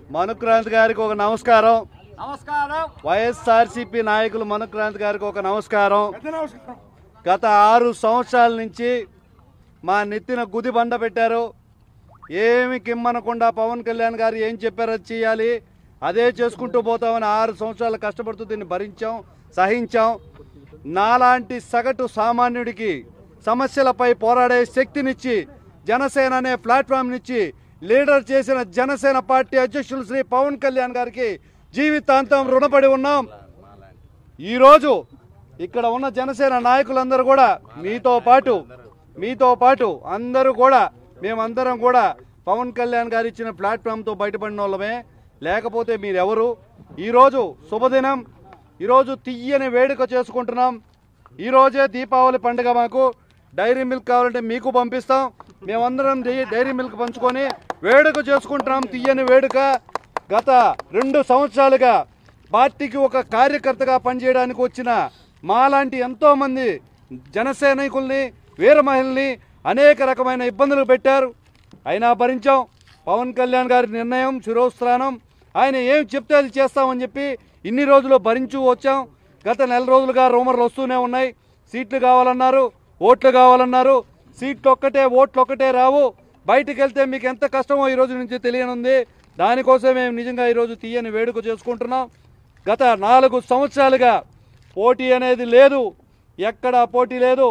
మనుక్రాంత్ గారికి ఒక నమస్కారం నమస్కారం వైఎస్ఆర్సీపీ నాయకులు మనుక్రాంత్ గారికి ఒక నమస్కారం గత ఆరు సంవత్సరాల నుంచి మా నెత్తిన గుది బండ పెట్టారు ఏమి కిమ్మనకుండా పవన్ కళ్యాణ్ గారు ఏం చెప్పారో అది చేయాలి అదే చేసుకుంటూ పోతామని ఆరు సంవత్సరాలు కష్టపడుతూ దీన్ని భరించాం సహించాం నాలాంటి సగటు సామాన్యుడికి సమస్యలపై పోరాడే శక్తినిచ్చి జనసేన అనే ప్లాట్ఫామ్నిచ్చి లీడర్ చేసిన జనసేన పార్టీ అధ్యక్షులు శ్రీ పవన్ కళ్యాణ్ గారికి జీవితాంతం రుణపడి ఉన్నాం ఈరోజు ఇక్కడ ఉన్న జనసేన నాయకులందరూ కూడా మీతో పాటు మీతో పాటు అందరూ కూడా మేమందరం కూడా పవన్ కళ్యాణ్ గారు ఇచ్చిన ప్లాట్ఫామ్తో బయటపడిన వాళ్ళమే లేకపోతే మీరెవరు ఈరోజు శుభదినం ఈరోజు తీయని వేడుక చేసుకుంటున్నాం ఈరోజే దీపావళి పండుగ మాకు డైరీ మిల్క్ కావాలంటే మీకు పంపిస్తాం మేమందరం డై- డైరీ మిల్క్ పంచుకొని వేడుక చేసుకుంటున్నాం తీయని వేడుక గత రెండు సంవత్సరాలుగా పార్టీకి ఒక కార్యకర్తగా పనిచేయడానికి వచ్చిన మాలాంటి ఎంతో మంది జన సైనికుల్ని వీర మహిళల్ని అనేక రకమైన ఇబ్బందులు పెట్టారు అయినా భరించాం పవన్ కళ్యాణ్ గారి నిర్ణయం శిరోస్త్రానం ఆయన ఏం చెప్తే అది చేస్తామని చెప్పి ఇన్ని రోజులు భరించు వచ్చాం గత నెల రోజులుగా రూమర్లు వస్తూనే ఉన్నాయి సీట్లు కావాలన్నారు ఓట్లు కావాలన్నారు సీట్లు ఒక్కటే ఓట్లు ఒక్కటే రావు బయటికి వెళ్తే మీకు ఎంత కష్టమో ఈ రోజు నుంచి తెలియనుంది దానికోసం మేము నిజంగా ఈరోజు తీయని వేడుక చేసుకుంటున్నాం గత నాలుగు సంవత్సరాలుగా పోటీ అనేది లేదు ఎక్కడా పోటీ లేదు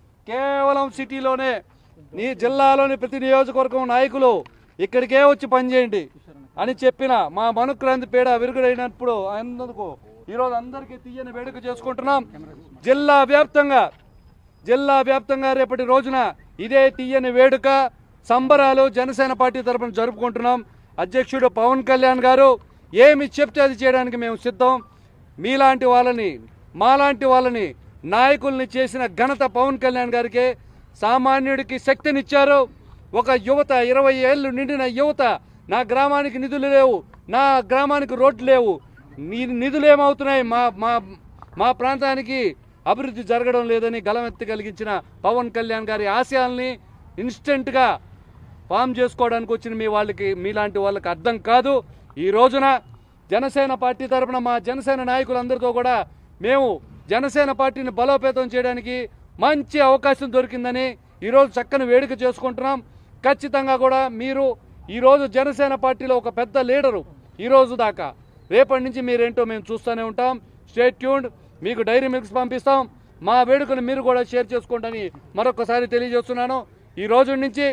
కేవలం సిటీలోనే నీ జిల్లాలోని ప్రతి నియోజకవర్గం నాయకులు ఇక్కడికే వచ్చి పనిచేయండి అని చెప్పిన మా మనుక్రాంతి పీడ విరుగుడైనప్పుడు అందుకు ఈరోజు అందరికీ తీయని వేడుక చేసుకుంటున్నాం జిల్లా వ్యాప్తంగా జిల్లా వ్యాప్తంగా రేపటి రోజున ఇదే తీయని వేడుక సంబరాలు జనసేన పార్టీ తరపున జరుపుకుంటున్నాం అధ్యక్షుడు పవన్ కళ్యాణ్ గారు ఏమి చెప్తే అది చేయడానికి మేము సిద్ధం మీలాంటి వాళ్ళని మాలాంటి వాళ్ళని నాయకుల్ని చేసిన ఘనత పవన్ కళ్యాణ్ గారికి సామాన్యుడికి శక్తినిచ్చారు ఒక యువత ఇరవై ఏళ్ళు నిండిన యువత నా గ్రామానికి నిధులు లేవు నా గ్రామానికి రోడ్లు లేవు నీ నిధులు ఏమవుతున్నాయి మా మా మా ప్రాంతానికి అభివృద్ధి జరగడం లేదని గలమెత్తి కలిగించిన పవన్ కళ్యాణ్ గారి ఆశయాల్ని ఇన్స్టెంట్గా ఫామ్ చేసుకోవడానికి వచ్చిన మీ వాళ్ళకి మీలాంటి వాళ్ళకి అర్థం కాదు ఈ రోజున జనసేన పార్టీ తరపున మా జనసేన నాయకులందరితో కూడా మేము జనసేన పార్టీని బలోపేతం చేయడానికి మంచి అవకాశం దొరికిందని ఈరోజు చక్కని వేడుక చేసుకుంటున్నాం ఖచ్చితంగా కూడా మీరు ఈరోజు జనసేన పార్టీలో ఒక పెద్ద లీడరు ఈ రోజు దాకా రేపటి నుంచి మీరేంటో మేము చూస్తూనే ఉంటాం స్టేట్ ట్యూన్డ్ మీకు డైరీ మిల్క్స్ పంపిస్తాం మా వేడుకను మీరు కూడా షేర్ చేసుకోండి మరొకసారి తెలియజేస్తున్నాను ఈ రోజు నుంచి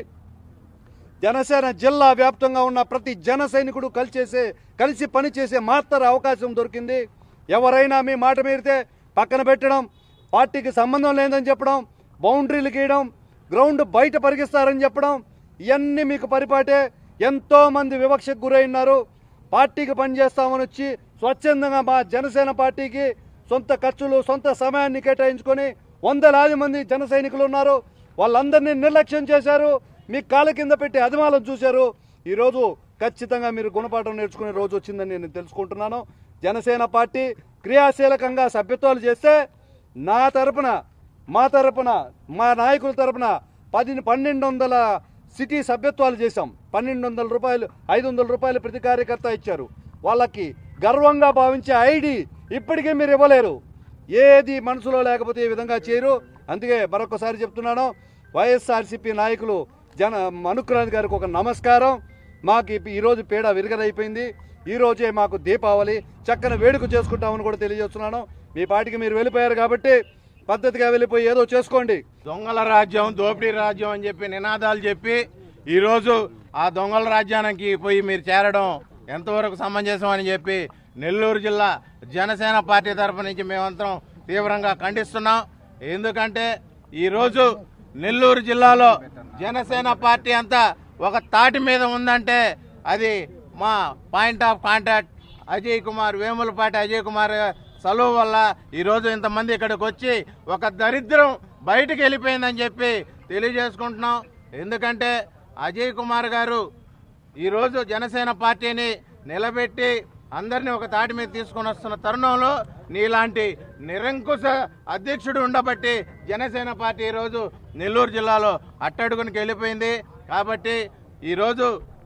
జనసేన జిల్లా వ్యాప్తంగా ఉన్న ప్రతి జన సైనికుడు కలిసేసే కలిసి పనిచేసే మాత్ర అవకాశం దొరికింది ఎవరైనా మీ మాట మీరితే పక్కన పెట్టడం పార్టీకి సంబంధం లేదని చెప్పడం బౌండరీలు గీయడం గ్రౌండ్ బయట పరిగిస్తారని చెప్పడం ఇవన్నీ మీకు పరిపాటే ఎంతో మంది వివక్షకు గురైనారు పార్టీకి పనిచేస్తామని వచ్చి స్వచ్ఛందంగా మా జనసేన పార్టీకి సొంత ఖర్చులు సొంత సమయాన్ని కేటాయించుకొని వందలాది మంది జన సైనికులు ఉన్నారు వాళ్ళందరినీ నిర్లక్ష్యం చేశారు మీ కాళ్ళ కింద పెట్టి అదిమాలం చూశారు ఈరోజు ఖచ్చితంగా మీరు గుణపాఠం నేర్చుకునే రోజు వచ్చిందని నేను తెలుసుకుంటున్నాను జనసేన పార్టీ క్రియాశీలకంగా సభ్యత్వాలు చేస్తే నా తరపున మా తరపున మా నాయకుల తరపున పది పన్నెండు వందల సిటీ సభ్యత్వాలు చేశాం పన్నెండు వందల రూపాయలు ఐదు వందల రూపాయలు ప్రతి కార్యకర్త ఇచ్చారు వాళ్ళకి గర్వంగా భావించే ఐడి ఇప్పటికీ మీరు ఇవ్వలేరు ఏది మనసులో లేకపోతే ఈ విధంగా చేయరు అందుకే మరొకసారి చెప్తున్నాను వైఎస్ఆర్సీపీ నాయకులు జన మనుక్రాంత్ గారికి ఒక నమస్కారం మాకు ఈ- ఈరోజు పీడ విరగదైపోయింది ఈ రోజే మాకు దీపావళి చక్కని వేడుక చేసుకుంటామని కూడా తెలియజేస్తున్నాను మీ పాటికి మీరు వెళ్ళిపోయారు కాబట్టి పద్ధతిగా వెళ్ళిపోయి ఏదో చేసుకోండి దొంగల రాజ్యం దోపిడీ రాజ్యం అని చెప్పి నినాదాలు చెప్పి ఈరోజు ఆ దొంగల రాజ్యానికి పోయి మీరు చేరడం ఎంతవరకు సమంజసం అని చెప్పి నెల్లూరు జిల్లా జనసేన పార్టీ తరపు నుంచి మేమంతరం తీవ్రంగా ఖండిస్తున్నాం ఎందుకంటే ఈరోజు నెల్లూరు జిల్లాలో జనసేన పార్టీ అంతా ఒక తాటి మీద ఉందంటే అది మా point of contact Ajay Kumar Vemulapati Ajay Kumar సెలవు వల్ల ఈరోజు ఇంతమంది ఇక్కడికి వచ్చి ఒక దరిద్రం బయటికి వెళ్ళిపోయిందని చెప్పి తెలియజేసుకుంటున్నాం ఎందుకంటే అజయ్ కుమార్ గారు ఈరోజు జనసేన పార్టీని నిలబెట్టి అందరినీ ఒక తాటి మీద తీసుకొని వస్తున్న తరుణంలో నీలాంటి నిరంకుశ అధ్యక్షుడు ఉండబట్టి జనసేన పార్టీ ఈరోజు నెల్లూరు జిల్లాలో అట్టడుగునికి వెళ్ళిపోయింది కాబట్టి ఈరోజు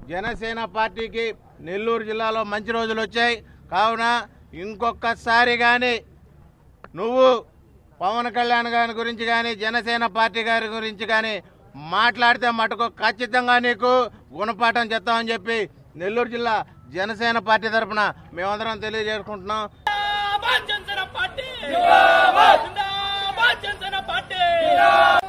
జనసేన పార్టీకి నెల్లూరు జిల్లాలో మంచి రోజులు వచ్చాయి కావున ఇంకొకసారి కానీ నువ్వు పవన్ కళ్యాణ్ గారి గురించి కానీ జనసేన పార్టీ గారి గురించి కానీ మాట్లాడితే మటుకు ఖచ్చితంగా నీకు గుణపాఠం చెప్తామని చెప్పి నెల్లూరు జిల్లా జనసేన పార్టీ తరఫున మేమందరం తెలియజేసుకుంటున్నాం జిందాబాద్ జనసేన పార్టీ జిందాబాద్ జనసేన పార్టీ